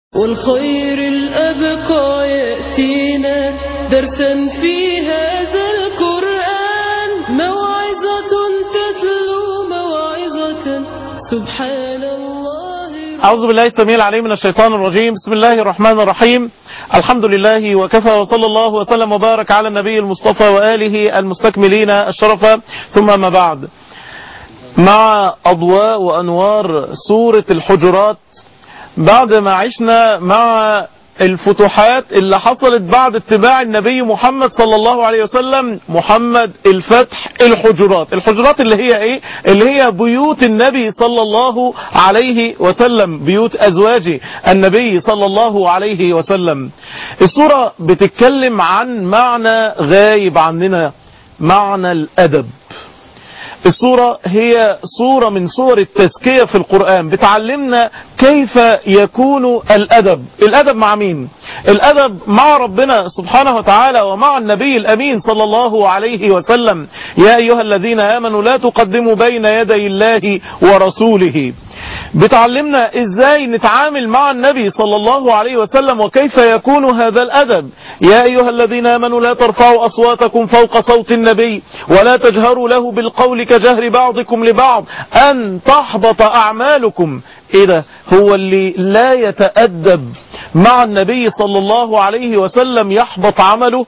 والخير الأبقى يأتينا درسا في هذا القرآن موعظة تتلو موعظة سبحان الله أعوذ بالله السميع العليم من الشيطان الرجيم بسم الله الرحمن الرحيم الحمد لله وكفى وصلى الله وسلم وبارك على النبي المصطفى وآله المستكملين الشرف ثم ما بعد مع أضواء وأنوار سورة الحجرات بعد ما عشنا مع الفتوحات اللي حصلت بعد اتباع النبي محمد صلى الله عليه وسلم محمد الفتح الحجرات الحجرات اللي هي ايه اللي هي بيوت النبي صلى الله عليه وسلم بيوت ازواج النبي صلى الله عليه وسلم السورة بتتكلم عن معنى غايب عننا معنى الادب الصورة هي صورة من صور التزكية في القرآن بتعلمنا كيف يكون الأدب الأدب مع مين الأدب مع ربنا سبحانه وتعالى ومع النبي الأمين صلى الله عليه وسلم يا أيها الذين آمنوا لا تقدموا بين يدي الله ورسوله بتعلمنا ازاي نتعامل مع النبي صلى الله عليه وسلم وكيف يكون هذا الادب يا ايها الذين امنوا لا ترفعوا اصواتكم فوق صوت النبي ولا تجهروا له بالقول كجهر بعضكم لبعض ان تحبط اعمالكم ايه ده هو اللي لا يتأدب مع النبي صلى الله عليه وسلم يحبط عمله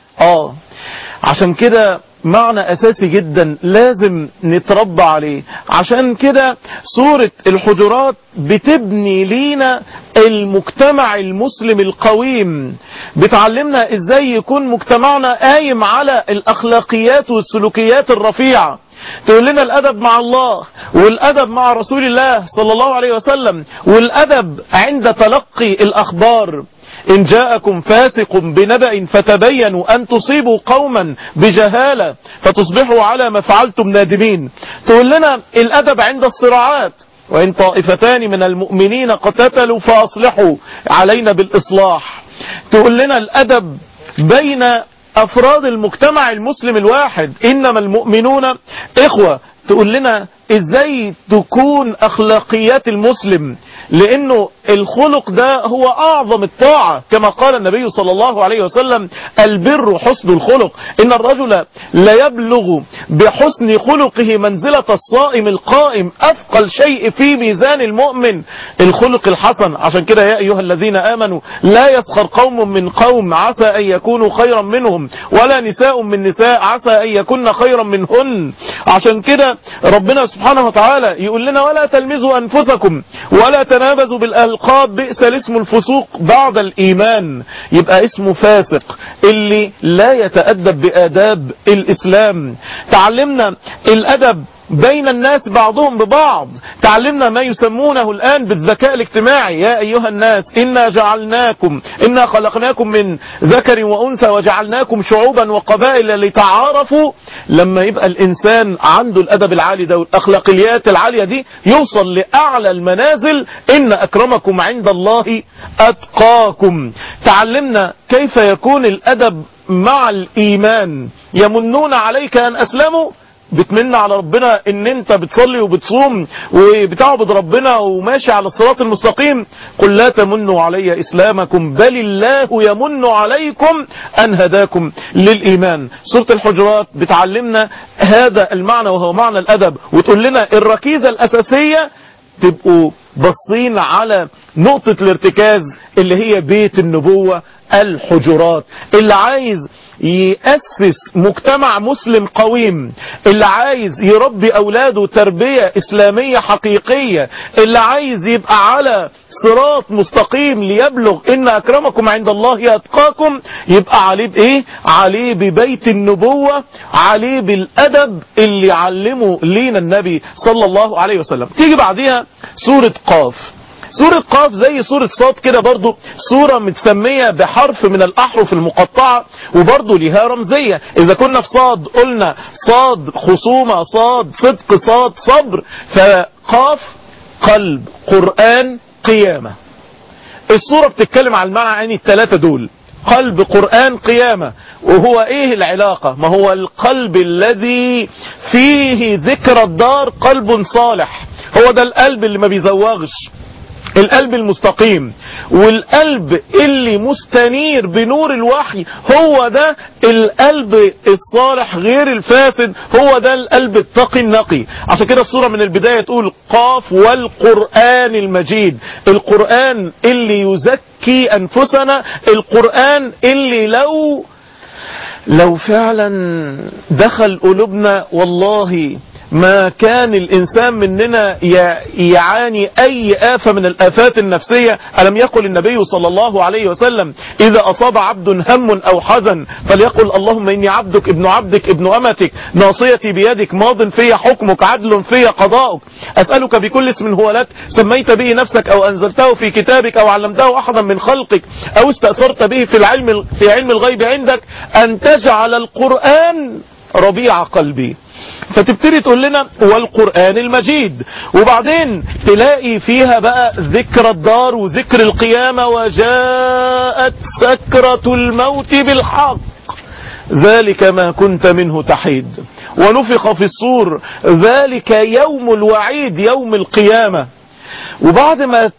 اه عشان كده معنى اساسي جدا لازم نتربى عليه عشان كده سورة الحجرات بتبني لينا المجتمع المسلم القويم بتعلمنا ازاي يكون مجتمعنا قايم على الاخلاقيات والسلوكيات الرفيعة تقول لنا الادب مع الله والادب مع رسول الله صلى الله عليه وسلم والادب عند تلقي الاخبار إن جاءكم فاسق بنبأ فتبينوا أن تصيبوا قوما بجهالة فتصبحوا على ما فعلتم نادمين تقول لنا الأدب عند الصراعات وإن طائفتان من المؤمنين قتتلوا فأصلحوا علينا بالإصلاح تقول لنا الأدب بين أفراد المجتمع المسلم الواحد إنما المؤمنون إخوة تقول لنا إزاي تكون أخلاقيات المسلم لانه الخلق ده هو اعظم الطاعة كما قال النبي صلى الله عليه وسلم البر حسن الخلق ان الرجل لا يبلغ بحسن خلقه منزلة الصائم القائم اثقل شيء في ميزان المؤمن الخلق الحسن عشان كده يا ايها الذين امنوا لا يسخر قوم من قوم عسى ان يكونوا خيرا منهم ولا نساء من نساء عسى ان يكون خيرا منهن عشان كده ربنا سبحانه وتعالى يقول لنا ولا تلمزوا انفسكم ولا تنابزوا بالألقاب بئس الاسم الفسوق بعد الإيمان يبقى اسمه فاسق اللي لا يتأدب بآداب الإسلام تعلمنا الأدب بين الناس بعضهم ببعض تعلمنا ما يسمونه الآن بالذكاء الاجتماعي يا أيها الناس إنا جعلناكم إنا خلقناكم من ذكر وأنثى وجعلناكم شعوبا وقبائل لتعارفوا لما يبقى الإنسان عنده الأدب العالي ده والأخلاقيات العالية دي يوصل لأعلى المنازل إن أكرمكم عند الله أتقاكم تعلمنا كيف يكون الأدب مع الإيمان يمنون عليك أن أسلموا بتمن على ربنا ان انت بتصلي وبتصوم وبتعبد ربنا وماشي على الصراط المستقيم قل لا تمنوا علي اسلامكم بل الله يمن عليكم ان هداكم للايمان سورة الحجرات بتعلمنا هذا المعنى وهو معنى الادب وتقول لنا الركيزة الاساسية تبقوا بصين على نقطة الارتكاز اللي هي بيت النبوة الحجرات اللي عايز يأسس مجتمع مسلم قويم اللي عايز يربي أولاده تربية إسلامية حقيقية اللي عايز يبقى على صراط مستقيم ليبلغ إن أكرمكم عند الله أتقاكم يبقى عليه بإيه عليه ببيت النبوة عليه بالأدب اللي علمه لينا النبي صلى الله عليه وسلم تيجي بعديها سورة قاف سورة قاف زي سورة صاد كده برضو سورة متسمية بحرف من الأحرف المقطعة وبرضو ليها رمزية إذا كنا في صاد قلنا صاد خصومة صاد صدق صاد صبر فقاف قلب قرآن قيامة السورة بتتكلم على المعنى الثلاثة دول قلب قرآن قيامة وهو ايه العلاقة ما هو القلب الذي فيه ذكر الدار قلب صالح هو ده القلب اللي ما بيزوغش القلب المستقيم والقلب اللي مستنير بنور الوحي هو ده القلب الصالح غير الفاسد هو ده القلب التقي النقي عشان كده الصورة من البداية تقول قاف والقرآن المجيد القرآن اللي يزكي أنفسنا القرآن اللي لو لو فعلا دخل قلوبنا والله ما كان الإنسان مننا يعاني أي آفة من الآفات النفسية ألم يقل النبي صلى الله عليه وسلم إذا أصاب عبد هم أو حزن فليقل اللهم إني عبدك ابن عبدك ابن أمتك ناصيتي بيدك ماض في حكمك عدل في قضاؤك أسألك بكل اسم هو لك سميت به نفسك أو أنزلته في كتابك أو علمته أحدا من خلقك أو استأثرت به في العلم في علم الغيب عندك أن تجعل القرآن ربيع قلبي فتبتدي تقول لنا والقرآن المجيد وبعدين تلاقي فيها بقى ذكر الدار وذكر القيامة وجاءت سكرة الموت بالحق ذلك ما كنت منه تحيد ونفخ في الصور ذلك يوم الوعيد يوم القيامة وبعد ما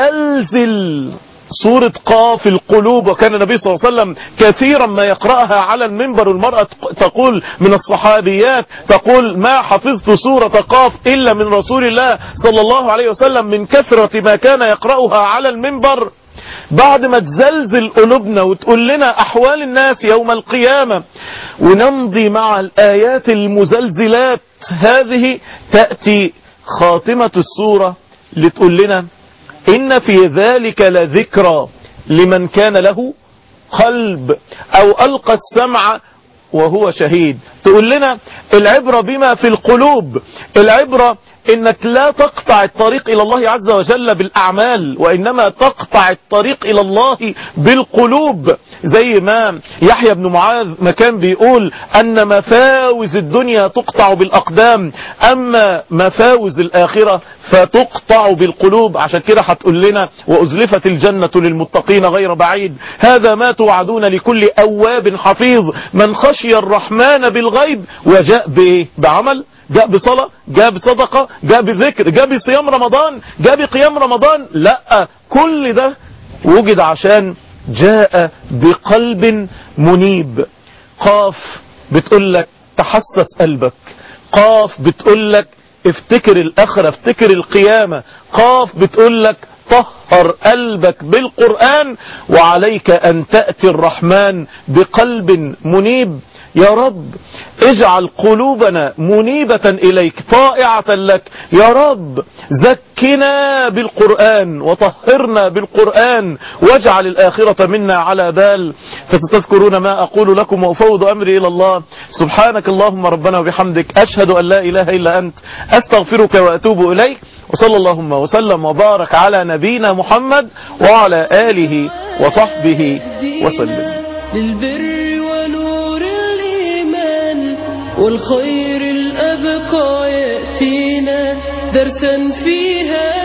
تزلزل سورة قاف القلوب وكان النبي صلى الله عليه وسلم كثيرا ما يقرأها على المنبر والمرأة تقول من الصحابيات تقول ما حفظت سورة قاف إلا من رسول الله صلى الله عليه وسلم من كثرة ما كان يقرأها على المنبر بعد ما تزلزل قلوبنا وتقول لنا أحوال الناس يوم القيامة ونمضي مع الآيات المزلزلات هذه تأتي خاتمة السورة لتقول لنا إن في ذلك لذكرى لمن كان له قلب أو ألقى السمع وهو شهيد تقول لنا العبرة بما في القلوب العبرة انك لا تقطع الطريق الى الله عز وجل بالاعمال وانما تقطع الطريق الى الله بالقلوب زي ما يحيى بن معاذ ما كان بيقول ان مفاوز الدنيا تقطع بالاقدام اما مفاوز الاخرة فتقطع بالقلوب عشان كده هتقول لنا وازلفت الجنة للمتقين غير بعيد هذا ما توعدون لكل اواب حفيظ من خشي الرحمن بالغيب وجاء بايه بعمل جاء بصلاة جاء بصدقة جاء بذكر جاء بصيام رمضان جاء بقيام رمضان لا كل ده وجد عشان جاء بقلب منيب قاف بتقول لك تحسس قلبك قاف بتقول لك افتكر الاخرة افتكر القيامة قاف بتقول لك طهر قلبك بالقرآن وعليك أن تأتي الرحمن بقلب منيب يا رب اجعل قلوبنا منيبة إليك طائعة لك يا رب زكنا بالقرآن وطهرنا بالقرآن واجعل الآخرة منا على بال فستذكرون ما أقول لكم وأفوض أمري إلى الله سبحانك اللهم ربنا وبحمدك أشهد أن لا إله إلا أنت أستغفرك وأتوب إليك وصلى اللهم وسلم وبارك على نبينا محمد وعلى آله وصحبه وسلم للبر ونور الإيمان والخير الأبقى يأتينا درسا في هذا